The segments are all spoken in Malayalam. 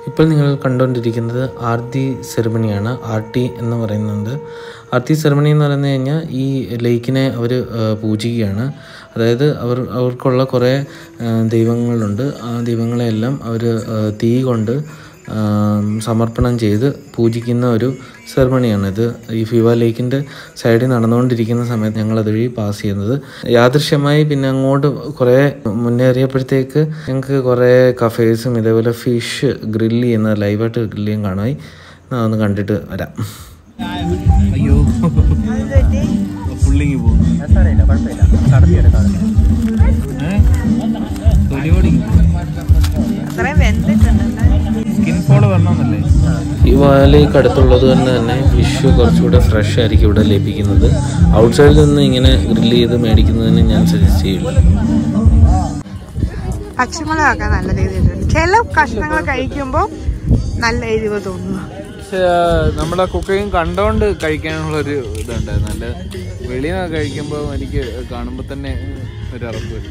ഇപ്പോൾ നിങ്ങൾ കണ്ടുകൊണ്ടിരിക്കുന്നത് ആർത്തി സെറിമണിയാണ് ആർട്ടി എന്ന് പറയുന്നുണ്ട് ആർത്തി സെറിമണി എന്ന് പറഞ്ഞു കഴിഞ്ഞാൽ ഈ ലേക്കിനെ അവർ പൂജിക്കുകയാണ് അതായത് അവർ അവർക്കുള്ള കുറേ ആ, ദൈവങ്ങളുണ്ട് ആ ദൈവങ്ങളെയെല്ലാം അവർ തീ കൊണ്ട് ആ, സമർപ്പണം ചെയ്ത് പൂജിക്കുന്ന ഒരു സെറിമണിയാണിത് ഈ ഫിവ ലേക്കിൻ്റെ സൈഡിൽ നടന്നുകൊണ്ടിരിക്കുന്ന സമയത്ത് ഞങ്ങൾ അതുവഴി പാസ് ചെയ്യുന്നത് യാദൃശ്യമായി പിന്നെ അങ്ങോട്ട് കുറേ മുന്നേറിയപ്പോഴത്തേക്ക് ഞങ്ങൾക്ക് കുറേ കഫേസും ഇതേപോലെ ഫിഷ് ഗ്രില്ല് ചെയ്യുന്ന ലൈവായിട്ട് ഗ്രില്ല് ചെയ്യാൻ കാണുമായി ഞാൻ ഒന്ന് കണ്ടിട്ട് വരാം അയ്യോ പുള്ളിങ്ങി പോകും തൊലിയോടി അത്രയും വെന്തിട്ടുണ്ടല്ലേ സ്കിൻ ഫോള് വരണമെന്നല്ലേ ഈ വാലേക്ക് അടുത്തുള്ളത് കൊണ്ട് തന്നെ ഫിഷ് കുറച്ചുകൂടെ ഫ്രഷ് ആയിരിക്കും ഇവിടെ ലഭിക്കുന്നത് ഔട്ട്സൈഡിൽ നിന്ന് ഇങ്ങനെ ഗ്രില്ല് ചെയ്ത് മേടിക്കുന്നതിന് ഞാൻ സജസ്റ്റ് ചെയ്യില്ല പച്ചമുളകൊക്കെ നല്ല രീതിയിലുണ്ട് ചില കഷ്ണങ്ങൾ കഴിക്കുമ്പോൾ നല്ല എരിവ് തോന്നുന്നു പക്ഷേ നമ്മുടെ കുക്കിങ് കണ്ടോണ്ട് കഴിക്കാനുള്ള ഒരു ഇതുണ്ട് നല്ല വെളിയിൽ നിന്ന് കഴിക്കുമ്പോൾ എനിക്ക് കാണുമ്പോൾ തന്നെ ഒരു അറപ്പ് വരും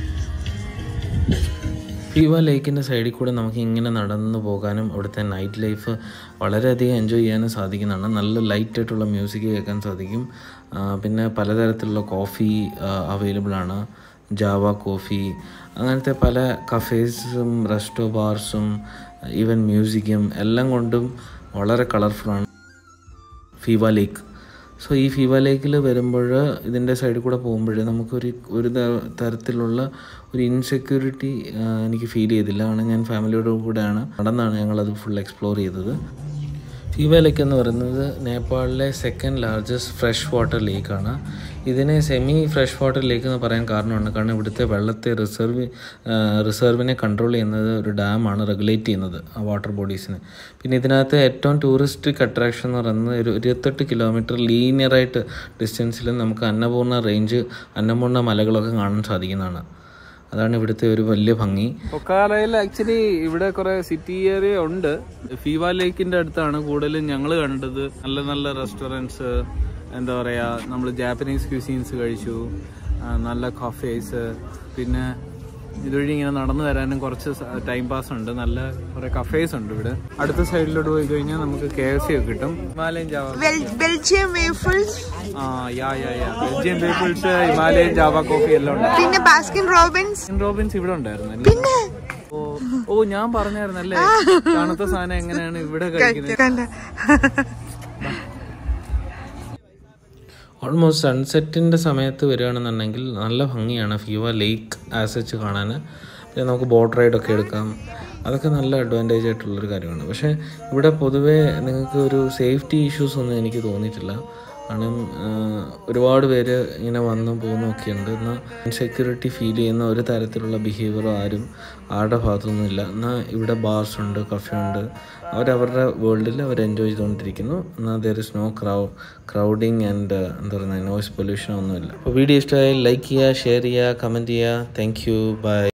ഫീവ ലേക്കിൻ്റെ സൈഡിൽ കൂടെ നമുക്ക് ഇങ്ങനെ നടന്നു പോകാനും അവിടുത്തെ നൈറ്റ് ലൈഫ് വളരെയധികം എൻജോയ് ചെയ്യാനും സാധിക്കുന്നതാണ് നല്ല ലൈറ്റ് ആയിട്ടുള്ള മ്യൂസിക് കേൾക്കാൻ സാധിക്കും ആ, പിന്നെ പലതരത്തിലുള്ള കോഫി അവൈലബിൾ ആണ് ജാവ കോഫി അങ്ങനത്തെ പല കഫേസും റെസ്റ്റോ ബാർസും ഈവൻ മ്യൂസിക്കും എല്ലാം കൊണ്ടും വളരെ കളർഫുള്ളാണ് ഫീവ ലേക്ക് സോ ഈ ഫീവ ലേക്കിൽ വരുമ്പോൾ ഇതിൻ്റെ സൈഡിൽ കൂടെ പോകുമ്പോൾ നമുക്കൊരു ഒരു ത- തരത്തിലുള്ള ഒരു ഇൻസെക്യൂരിറ്റി എനിക്ക് ഫീൽ ചെയ്തില്ല കാരണം ഞാൻ ഫാമിലിയോട് കൂടെയാണ് നടന്നാണ് ഞങ്ങളത് ഫുൾ എക്സ്പ്ലോർ ചെയ്തത് ഫീവ ലേക്ക് എന്ന് പറയുന്നത് നേപ്പാളിലെ സെക്കൻഡ് ലാർജസ്റ്റ് ഫ്രഷ് വാട്ടർ ലേക്കാണ് ഇതിനെ സെമി ഫ്രഷ് വാട്ടർ ലേക്ക് എന്ന് പറയാൻ കാരണമാണ് കാരണം ഇവിടുത്തെ വെള്ളത്തെ റിസർവ് റിസർവിനെ കൺട്രോൾ ചെയ്യുന്നത് ഒരു ഡാമാണ് റെഗുലേറ്റ് ചെയ്യുന്നത് ആ വാട്ടർ ബോഡീസിനെ പിന്നെ ഇതിനകത്ത് ഏറ്റവും ടൂറിസ്റ്റിക് അട്രാക്ഷൻ എന്ന് പറയുന്നത് ഒരു ഇരുപത്തെട്ട് കിലോമീറ്റർ ലീനിയറായിട്ട് ഡിസ്റ്റൻസിൽ നമുക്ക് അന്നപൂർണ്ണ റേഞ്ച് അന്നപൂർണ്ണ മലകളൊക്കെ കാണാൻ സാധിക്കുന്നതാണ് അതാണ് ഇവിടുത്തെ ഒരു വലിയ ഭംഗി പൊക്കാലയിൽ ആക്ച്വലി ഇവിടെ കുറെ സിറ്റി ഏരിയ ഉണ്ട് ഫീവ ലേക്കിന്റെ അടുത്താണ് കൂടുതലും ഞങ്ങൾ കണ്ടത് നല്ല നല്ല റെസ്റ്റോറൻറ്റ്സ് എന്താ പറയാ നമ്മൾ ജാപ്പനീസ് ക്യൂസീൻസ് കഴിച്ചു ആ, നല്ല കഫേസ് പിന്നെ ഇതുവഴി ഇങ്ങനെ നടന്നു വരാനും കുറച്ച് ടൈം പാസ് ഉണ്ട് നല്ല കുറെ കഫേസ് ഉണ്ട് ഇവിടെ അടുത്ത സൈഡിലോട്ട് പോയി കഴിഞ്ഞാൽ നമുക്ക് കെ എഫ് സി ഒക്കെ കിട്ടും Himalayan Java Bel- Belgium waffles ആ yeah yeah yeah Belgium peoples Himalayan Java coffee എല്ലാം ഉണ്ട് പിന്നെ ബാസ്കിൻ റോബിൻസ് റോബിൻസ് ഇവിടെ ഉണ്ടായിരുന്നു അല്ലേ? പിന്നെ ഓ ഓ ഞാൻ പറഞ്ഞായിരുന്നല്ലേ തണുത്ത സാധനം എങ്ങനെയാണ് ഇവിടെ കഴിക്കുന്നത് കണ്ട ഓൾമോസ്റ്റ് സൺസെറ്റിൻ്റെ സമയത്ത് വരികയാണെന്നുണ്ടെങ്കിൽ നല്ല ഭംഗിയാണ് ഫീവ ലേക്ക് ആസച്ച് കാണാൻ പിന്നെ നമുക്ക് ബോട്ട് റൈഡൊക്കെ എടുക്കാം അതൊക്കെ നല്ല അഡ്വാൻറ്റേജ് ആയിട്ടുള്ളൊരു കാര്യമാണ് പക്ഷേ ഇവിടെ പൊതുവേ നിങ്ങൾക്ക് ഒരു സേഫ്റ്റി ഇഷ്യൂസ് ഒന്നും എനിക്ക് തോന്നിയിട്ടില്ല കാരണം ആ, ഒരുപാട് പേര് ഇങ്ങനെ വന്നും പോകുന്നും ഒക്കെ ഉണ്ട് എന്നാൽ ഇൻസെക്യൂരിറ്റി ഫീൽ ചെയ്യുന്ന ഒരു തരത്തിലുള്ള ബിഹേവിയറോ ആരും ആരുടെ ഭാഗത്തൊന്നുമില്ല എന്നാൽ ഇവിടെ ബാർസ് ഉണ്ട് കഫേ ഉണ്ട് അവരവരുടെ വേൾഡിൽ അവർ എൻജോയ് ചെയ്തുകൊണ്ടിരിക്കുന്നു എന്നാൽ there is no crowd crowding and എന്താ പറയുക നോയ്സ് പൊല്യൂഷൻ ഒന്നുമില്ല അപ്പോൾ വീഡിയോ ഇഷ്ടമായി ലൈക്ക് ചെയ്യുക ഷെയർ ചെയ്യുക കമൻറ്റ് ചെയ്യുക താങ്ക് യു ബൈ